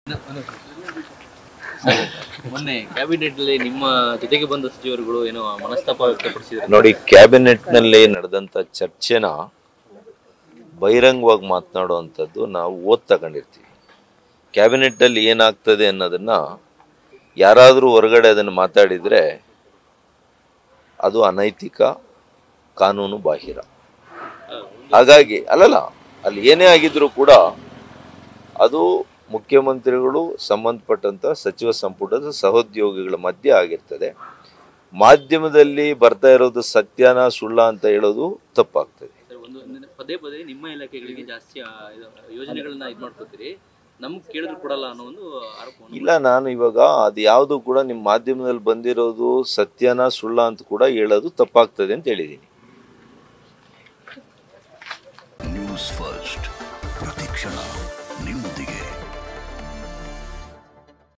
ಮೊನ್ನೆ ಕ್ಯಾಬಿನೆಟ್ ಅಲ್ಲಿ ನಿಮ್ಮ ಜೊತೆಗೆ ಬಂದ ಸಚಿವರುಗಳು ಏನೋ ಮನಸ್ತಾಪ ವ್ಯಕ್ತಪಡಿಸಿದ್ರು ನೋಡಿ ಕ್ಯಾಬಿನೆಟ್ನಲ್ಲಿ ನಡೆದಂಥ ಚರ್ಚೆನ ಬಹಿರಂಗವಾಗಿ ಮಾತನಾಡುವಂಥದ್ದು ನಾವು ಓದ್ ತಗೊಂಡಿರ್ತೀವಿ ಕ್ಯಾಬಿನೆಟ್ಟಲ್ಲಿ ಏನಾಗ್ತದೆ ಅನ್ನೋದನ್ನ ಯಾರಾದರೂ ಹೊರಗಡೆ ಅದನ್ನು ಮಾತಾಡಿದರೆ ಅದು ಅನೈತಿಕ ಕಾನೂನು ಬಾಹಿರ ಹಾಗಾಗಿ ಅಲ್ಲಲ್ಲ ಅಲ್ಲಿ ಏನೇ ಆಗಿದ್ರೂ ಕೂಡ ಅದು ಮುಖ್ಯಮಂತ್ರಿಗಳು ಸಂಬಂಧಪಟ್ಟಂತ ಸಚಿವ ಸಂಪುಟದ ಸಹೋದ್ಯೋಗಿಗಳ ಮಧ್ಯೆ ಆಗಿರ್ತದೆ ಮಾಧ್ಯಮದಲ್ಲಿ ಬರ್ತಾ ಇರೋದು ಸತ್ಯನ ಸುಳ್ಳ ಅಂತ ಹೇಳೋದು ತಪ್ಪಾಗ್ತದೆ ಸರ್ ಒಂದು ನಿನ್ನೆ ಪದೇ ಪದೇ ನಿಮ್ಮ ಇಲಾಖೆಗಳಿಗೆ ಜಾಸ್ತಿ ಆ, ಇದು ಯೋಜನೆಗಳನ್ನ ಇದು ಮಾಡ್ಕೊತೀರಿ ನಮ್ಗೆ ಕೇಳಿದ್ರು ಕೊಡಲ್ಲ ಅನ್ನೋ ಒಂದು ಆರೋಪವನ್ನು ಇಲ್ಲ ನಾನು ಇವಾಗ ಅದು ಯಾವುದು ಕೂಡ ನಿಮ್ಮ ಮಾಧ್ಯಮದಲ್ಲಿ ಬಂದಿರೋದು ಸತ್ಯನ ಸುಳ್ಳ ಅಂತ ಕೂಡ ಹೇಳೋದು ತಪ್ಪಾಗ್ತದೆ ಅಂತ ಹೇಳಿದ್ದೀನಿ ನ್ಯೂಸ್ ಫಸ್ಟ್